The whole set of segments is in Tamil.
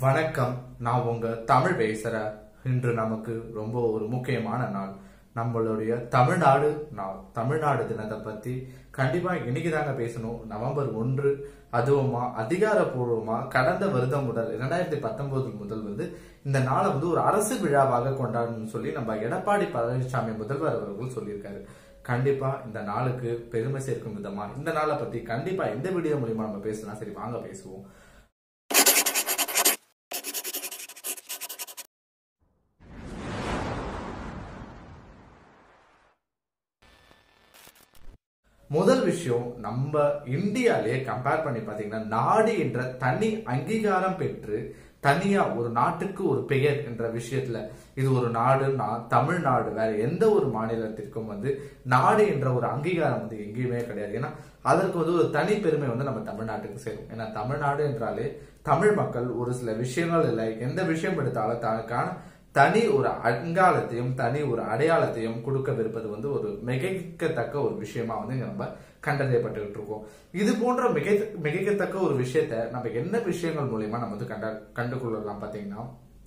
வணக்கம் நான் உங்க தமிழ் பேசுற இன்று நமக்கு ரொம்ப ஒரு முக்கியமான நாள் நம்மளுடைய தமிழ்நாடு நாள் தமிழ்நாடு தினத்தை பத்தி கண்டிப்பா இன்னைக்கு தாங்க பேசணும் நவம்பர் ஒன்று அதுவுமா அதிகாரப்பூர்வமா கடந்த வருடம் முதல் இரண்டாயிரத்தி பத்தொன்பது முதல் வந்து இந்த நாளை வந்து ஒரு அரசு விழாவாக கொண்டாடணும்னு சொல்லி நம்ம எடப்பாடி பழனிசாமி முதல்வர் அவர்கள் சொல்லியிருக்காரு கண்டிப்பா இந்த நாளுக்கு பெருமை சேர்க்கும் விதமா இந்த நாளை பத்தி கண்டிப்பா எந்த வீடியோ மூலியமா நம்ம பேசலாம் சரி வாங்க பேசுவோம் முதல் விஷயம் நம்ம இந்தியாலேயே கம்பேர் பண்ணி பாத்தீங்கன்னா நாடு என்ற தனி அங்கீகாரம் பெற்று தனியா ஒரு நாட்டுக்கு ஒரு பெயர் என்ற விஷயத்துல இது ஒரு நாடுன்னா தமிழ்நாடு வேற எந்த ஒரு மாநிலத்திற்கும் வந்து நாடு என்ற ஒரு அங்கீகாரம் வந்து எங்கேயுமே கிடையாது ஏன்னா அதற்கு வந்து ஒரு தனி பெருமை வந்து நம்ம தமிழ்நாட்டுக்கு சேரும் ஏன்னா தமிழ்நாடு என்றாலே தமிழ் மக்கள் ஒரு சில விஷயங்கள் இல்லை எந்த விஷயம் எடுத்தாலும் தனக்கான தனி ஒரு அங்காளத்தையும் தனி ஒரு அடையாளத்தையும் கொடுக்கவிருப்பது வந்து ஒரு மிகைக்கத்தக்க ஒரு விஷயமா வந்து இங்க நம்ம கண்டறியப்பட்டுக்கிட்டு இருக்கோம் இது போன்ற மிகை மிகைக்கத்தக்க ஒரு விஷயத்த நம்ம என்ன விஷயங்கள் மூலியமா நம்ம வந்து கண்ட கண்டுகொள்ளலாம் பாத்தீங்கன்னா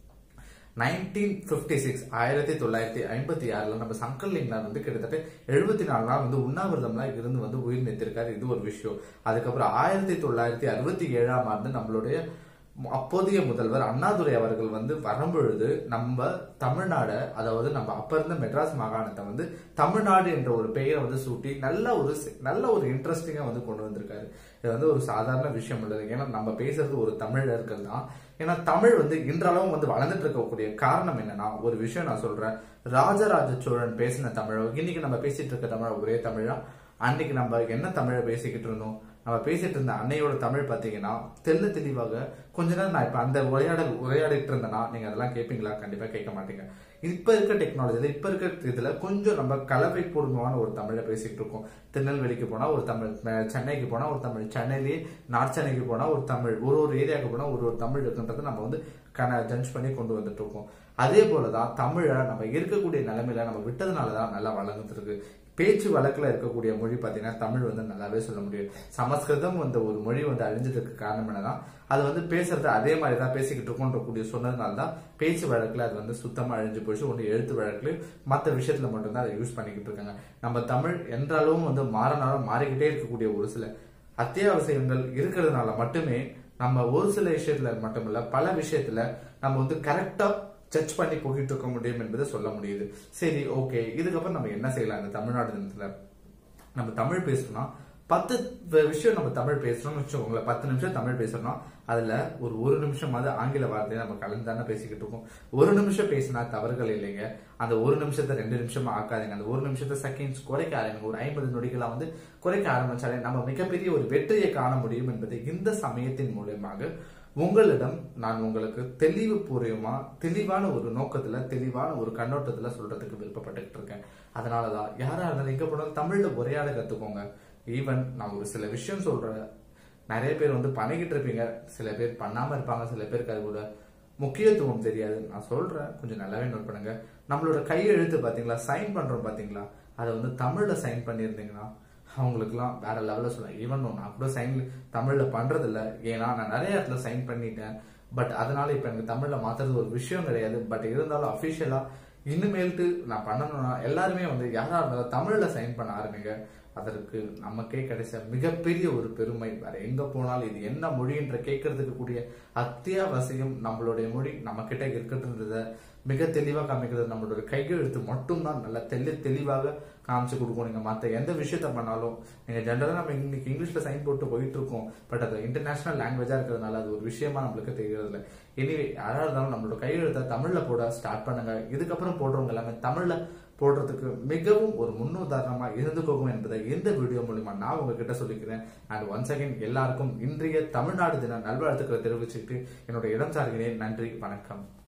நைன்டீன் பிப்டி சிக்ஸ் ஆயிரத்தி தொள்ளாயிரத்தி ஐம்பத்தி ஆறுல நம்ம சங்கர் லிங்னார் வந்து கிட்டத்தட்ட எழுபத்தி நாலு நாள் வந்து உண்ணாவிரதம்லாம் இருந்து வந்து உயிர் நிறுத்திருக்காரு இது ஒரு விஷயம் அதுக்கப்புறம் ஆயிரத்தி தொள்ளாயிரத்தி அறுபத்தி ஏழாம் ஆண்டு நம்மளுடைய அப்போதைய முதல்வர் அண்ணாதுரை அவர்கள் வந்து வரும்பொழுது நம்ம தமிழ்நாட அதாவது நம்ம அப்ப இருந்த மெட்ராஸ் மாகாணத்தை வந்து தமிழ்நாடு என்ற ஒரு பெயரை வந்து சூட்டி நல்ல ஒரு நல்ல ஒரு இன்ட்ரெஸ்டிங்கா வந்து கொண்டு வந்திருக்காரு இது வந்து ஒரு சாதாரண விஷயம் இல்லை ஏன்னா நம்ம பேசுறது ஒரு தமிழர்கள் தான் ஏன்னா தமிழ் வந்து இன்றளவும் வந்து வளர்ந்துட்டு இருக்கக்கூடிய காரணம் என்னன்னா ஒரு விஷயம் நான் சொல்றேன் ராஜராஜ சோழன் பேசின தமிழ் இன்னைக்கு நம்ம பேசிட்டு இருக்க தமிழ் ஒரே தமிழா அன்னைக்கு நம்ம என்ன தமிழை பேசிக்கிட்டு இருந்தோம் நம்ம பேசிட்டு இருந்த அன்னையோட தமிழ் பாத்தீங்கன்னா தெல்ல தெளிவாக கொஞ்ச நேரம் நான் இப்ப அந்த உரையாடல் உரையாடிட்டு இருந்தேன்னா நீங்க அதெல்லாம் கேட்பீங்களா கண்டிப்பா கேட்க மாட்டீங்க இப்ப இருக்க டெக்னாலஜில இப்ப இருக்க இதுல கொஞ்சம் நம்ம கலவை பூர்வமான ஒரு தமிழை பேசிட்டு இருக்கோம் திருநெல்வேலிக்கு போனா ஒரு தமிழ் சென்னைக்கு போனா ஒரு தமிழ் சென்னையிலேயே நார்த் சென்னைக்கு போனா ஒரு தமிழ் ஒரு ஒரு ஏரியாவுக்கு போனா ஒரு ஒரு தமிழ் இருக்குன்றதை நம்ம வந்து கன ஜட்ஜ் பண்ணி கொண்டு வந்துட்டு இருக்கோம் அதே போலதான் தமிழை நம்ம இருக்கக்கூடிய நிலைமையில நம்ம விட்டதுனாலதான் நல்லா வளர்ந்துட்டு இருக்கு பேச்சு வழக்குல இருக்கக்கூடிய மொழி பாத்தீங்கன்னா தமிழ் வந்து நல்லாவே சொல்ல முடியும் சமஸ்கிருதம் வந்த ஒரு மொழி வந்து அழிஞ்சதுக்கு காரணம் என்னன்னா அது வந்து பேசுறது அதே மாதிரி தான் பேசிக்கிட்டு இருக்கோன்ற கூடிய சொன்னதுனால தான் பேச்சு வழக்குல அது வந்து சுத்தமா அழிஞ்சு போயிடுச்சு ஒன்று எழுத்து வழக்குலயும் மற்ற விஷயத்துல மட்டும்தான் அதை யூஸ் பண்ணிக்கிட்டு இருக்காங்க நம்ம தமிழ் என்ற அளவும் வந்து மாறினாலும் மாறிக்கிட்டே இருக்கக்கூடிய ஒரு சில அத்தியாவசியங்கள் இருக்கிறதுனால மட்டுமே நம்ம ஒரு சில விஷயத்துல மட்டுமில்ல பல விஷயத்துல நம்ம வந்து கரெக்டா ஜட்ஜ் பண்ணி போயிட்டு இருக்க முடியும் என்பதை சொல்ல முடியுது சரி ஓகே இதுக்கப்புறம் நம்ம என்ன செய்யலாம் இந்த தமிழ்நாடு தினத்துல நம்ம தமிழ் பேசணும்னா பத்து விஷயம் நம்ம தமிழ் பேசுறோம்னு வச்சுக்கோங்களேன் பத்து நிமிஷம் தமிழ் பேசுறோம்னா அதுல ஒரு ஒரு நிமிஷமாவது ஆங்கில வார்த்தையை நம்ம கலந்து தானே பேசிக்கிட்டு இருக்கோம் ஒரு நிமிஷம் பேசினா தவறுகள் இல்லைங்க அந்த ஒரு நிமிஷத்தை ரெண்டு நிமிஷமா ஆக்காதீங்க அந்த ஒரு நிமிஷத்தை செகண்ட்ஸ் குறைக்க ஆரம்பிங்க ஒரு ஐம்பது நொடிகளா வந்து குறைக்க ஆரம்பிச்சாலே நம்ம மிகப்பெரிய ஒரு வெற்றியை காண முடியும் என்பதை இந்த சமயத்தின் மூலியமாக உங்களிடம் நான் உங்களுக்கு தெளிவு பூர்வமா தெளிவான ஒரு நோக்கத்துல தெளிவான ஒரு கண்ணோட்டத்துல சொல்றதுக்கு விருப்பப்பட்டுக்கிட்டு இருக்கேன் அதனாலதான் யாரா இருந்தாலும் எங்க போனாலும் தமிழ்ல உரையாட கத்துக்கோங்க ஈவன் நான் ஒரு சில விஷயம் சொல்றேன் நிறைய பேர் வந்து பண்ணிக்கிட்டு இருப்பீங்க சில பேர் பண்ணாம இருப்பாங்க சில பேருக்கு அது கூட முக்கியத்துவம் தெரியாது நான் சொல்றேன் கொஞ்சம் நல்லாவே நோட் பண்ணுங்க நம்மளோட கையெழுத்து பாத்தீங்களா சைன் பண்றோம் பாத்தீங்களா அதை வந்து தமிழ்ல சைன் பண்ணியிருந்தீங்கன்னா அவங்களுக்குலாம் வேற லெவலில் சொல்லலாம் ஈவன் நான் கூட சைன் தமிழில் பண்றது இல்லை ஏன்னா நான் நிறைய இடத்துல சைன் பண்ணிட்டேன் பட் அதனால இப்போ எனக்கு தமிழில் மாத்துறது ஒரு விஷயம் கிடையாது பட் இருந்தாலும் அஃபிஷியலாக இனிமேல்ட்டு நான் பண்ணணும்னா எல்லாருமே வந்து யாரா இருந்தாலும் தமிழில் சைன் பண்ண ஆரம்பிங்க அதற்கு நமக்கே கிடைச்ச மிகப்பெரிய ஒரு பெருமை வேற எங்க போனாலும் இது என்ன மொழி என்று கேட்கறதுக்கு கூடிய அத்தியாவசியம் நம்மளுடைய மொழி நம்ம கிட்ட இருக்கிறதுன்றத மிக தெளிவாக காமிக்கிறது நம்மளோட கையெழுத்து மட்டும்தான் நல்லா தெளி தெளிவாக காமிச்சு கொடுக்கும் நீங்க மற்ற எந்த விஷயத்த பண்ணாலும் நீங்க ஜென்ரலா நம்ம இன்னைக்கு இங்கிலீஷ்ல சைன் போட்டு போயிட்டு இருக்கோம் பட் அது இன்டர்நேஷனல் லாங்குவேஜா இருக்கிறதுனால அது ஒரு விஷயமா நம்மளுக்கு தெரியறது இல்லை எனிவே யாரா இருந்தாலும் நம்மளோட கையெழுத்தை தமிழ்ல போட ஸ்டார்ட் பண்ணுங்க இதுக்கப்புறம் போடுறவங்க எல்லாமே தமிழ்ல போடுறதுக்கு மிகவும் ஒரு முன்னுதாரணமா இருந்துக்கோங்க என்பதை இந்த வீடியோ மூலியமா நான் உங்ககிட்ட சொல்லிக்கிறேன் அண்ட் ஒன்ஸ் அகைன் எல்லாருக்கும் இன்றைய தமிழ்நாடு தின நல்வாழ்த்துக்களை தெரிவிச்சுட்டு என்னோட இடம் சார்கிறேன் நன்றி வணக்கம்